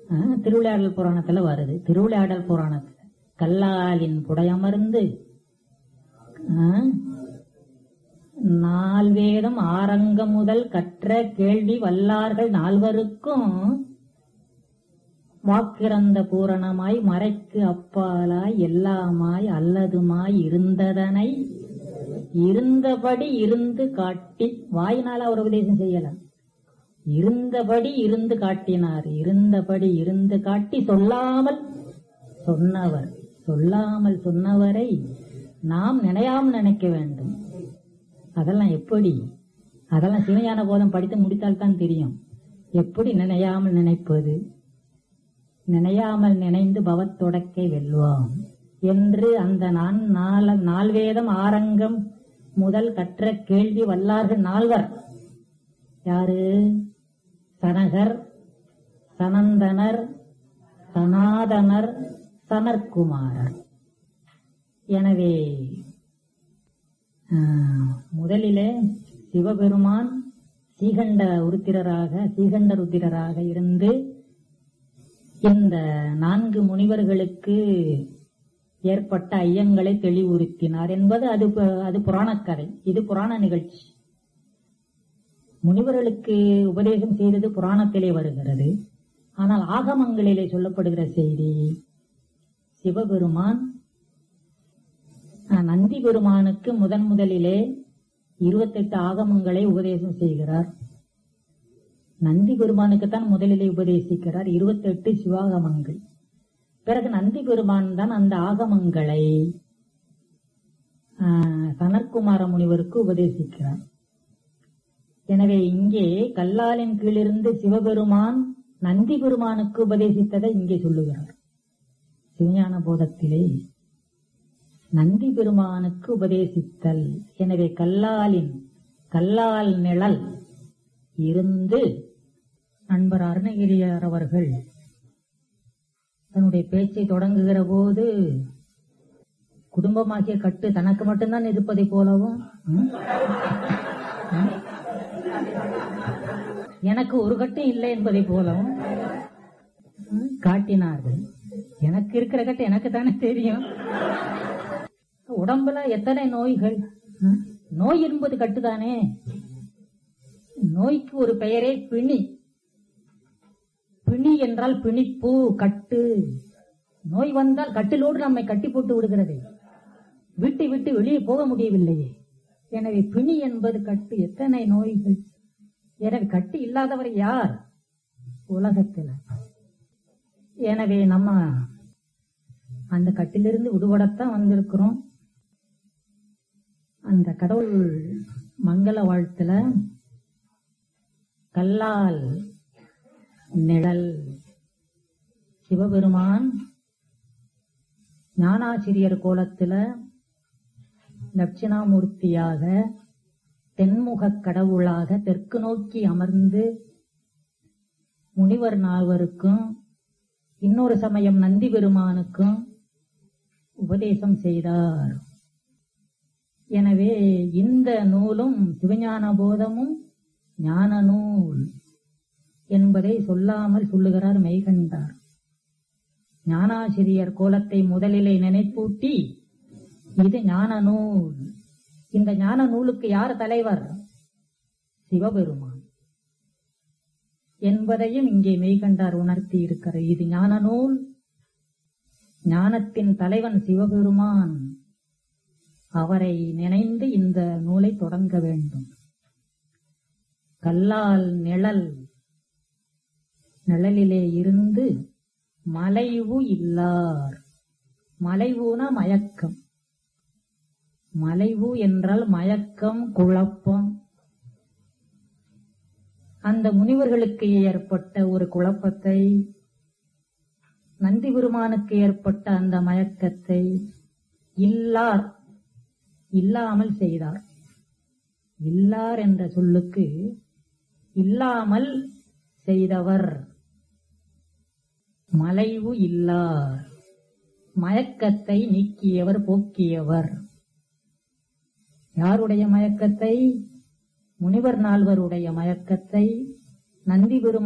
ஆ, திருவிளையாடல் புராணத்துல வருது திருவிளையாடல் புராணத்துல கல்லாலின் புடையமர்ந்து ஆ, நால்வேதம் ஆரங்கம் முதல் கற்ற கேள்வி வல்லார்கள் நால்வருக்கும் வாக்கிறந்த பூரணமாய் மறைக்கு அப்பாலாய் எல்லாமாய் அல்லதுமாய் இருந்ததனை இருந்தபடி இருந்து காட்டி வாயினால ஒரு உபதேசம் செய்யலாம் இருந்தபடி இருந்து காட்டினார் இருந்தபடி இருந்து காட்டி சொல்லாமல் சொன்னவர் சொல்லாமல் சொன்னவரை நாம் நினையாமல் நினைக்க வேண்டும் அதெல்லாம் எப்படி அதெல்லாம் சிவஞான போதம் படித்து முடித்தால்தான் தெரியும் எப்படி நினையாமல் நினைப்பது நினையாமல் நினைந்து பவத்தொடக்கை வெல்வாம் என்று அந்த நான் நால- நால்வேதம் ஆரங்கம் முதல் கற்ற கேள்வி வல்லார்கள் நால்வர் யாரு சனகர் சனந்தனர் சனாதனர் சனற்குமாரர் எனவே ஆஹ், முதலிலே சிவபெருமான் சீகண்ட உருத்திரராக சீகண்ட ருத்திரராக இருந்து இந்த நான்கு முனிவர்களுக்கு ஏற்பட்ட ஐயங்களை தெளிவுறுத்தினார் என்பது அது பு- அது புராணக் கதை இது புராண நிகழ்ச்சி முனிவர்களுக்கு உபதேசம் செய்தது புராணத்திலே வருகிறது ஆனால் ஆகமங்களிலே சொல்லப்படுகிற செய்தி சிவபெருமான் அஹ், நந்தி பெருமானுக்கு முதன் முதலிலே இருபத்தெட்டு ஆகமங்களை உபதேசம் செய்கிறார் நந்தி பெருமானுக்குத்தான் முதலிலே உபதேசிக்கிறார் இருபத்தெட்டு சிவாகமங்கள் பிறகு நந்தி பெருமான் தான் அந்த ஆகமங்களை ஆஹ், சனற்குமார முனிவருக்கு உபதேசிக்கிறார் எனவே இங்கே கல்லாலின் கீழிருந்து சிவபெருமான் நந்தி பெருமானுக்கு உபதேசித்ததை இங்கே சொல்லுகிறார் சிவஞான போதத்திலே நந்தி பெருமானுக்கு உபதேசித்தல் எனவே கல்லாலின் கல்லால் நிழல் இருந்து நண்பர் அருணகிரியார் அவர்கள் தன்னுடைய பேச்சை தொடங்குகிற போது குடும்பமாகிய கட்டு தனக்கு மட்டும்தான் இருப்பதை போலவும் ம்? ம்? எனக்கு ஒரு கட்டும் இல்லை என்பதை போலவும் ம், காட்டினார்கள் எனக்கு இருக்கிற கட்டு எனக்கு தானே தெரியும் உடம்புல எத்தனை நோய்கள் ம்? நோய் என்பது கட்டுதானே நோய்க்கு ஒரு பெயரே பிணி பிணி என்றால் பிணிப்பு கட்டு நோய் வந்தால் கட்டிலோடு நம்மை கட்டி போட்டு விடுகிறது வீட்டை விட்டு வெளியே போக முடியவில்லையே எனவே பிணி என்பது கட்டு எத்தனை நோய்கள் எனவே கட்டு இல்லாதவர் யார் உலகத்தில் எனவே நம்ம அந்த கட்டிலிருந்து விடுபடத்தான் வந்திருக்கிறோம் அந்த கடவுள் மங்கள வாழ்த்துல கல்லால் நிழல் சிவபெருமான் ஞானாசிரியர் கோலத்துல தட்சிணாமூர்த்தியாக தென்முகக் கடவுளாக தெற்கு நோக்கி அமர்ந்து முனிவர் நால்வருக்கும் இன்னொரு சமயம் நந்தி பெருமானுக்கும் உபதேசம் செய்தார் எனவே இந்த நூலும் சிவஞான போதமும் ஞான நூல் என்பதை சொல்லாமல் சொல்லுகிறார் மெய்கண்டார் ஞானாசிரியர் கோலத்தை முதலிலே நினைப்பூட்டி இது ஞான நூல் இந்த ஞான நூலுக்கு யார் தலைவர் சிவபெருமான் என்பதையும் இங்கே மெய்கண்டார் உணர்த்தி இருக்கிறார் இது ஞான நூல் ஞானத்தின் தலைவன் சிவபெருமான் அவரை நினைந்து இந்த நூலை தொடங்க வேண்டும் கல்லால் நிழல் நிழலிலே இருந்து மலைவு இல்லார் மலைவுனா மயக்கம் மலைவு என்றால் மயக்கம் குழப்பம் அந்த முனிவர்களுக்கு ஏற்பட்ட ஒரு குழப்பத்தை நந்தி பெருமானுக்கு ஏற்பட்ட அந்த மயக்கத்தை இல்லார் இல்லாமல் செய்தார் இல்லார் என்ற சொல்லுக்கு இல்லாமல் செய்தவர் மலைவு இல்லார் மயக்கத்தை நீக்கியவர் போக்கியவர் யாருடைய மயக்கத்தை முனிவர் நால்வருடைய மயக்கத்தை நந்தி பெருமான்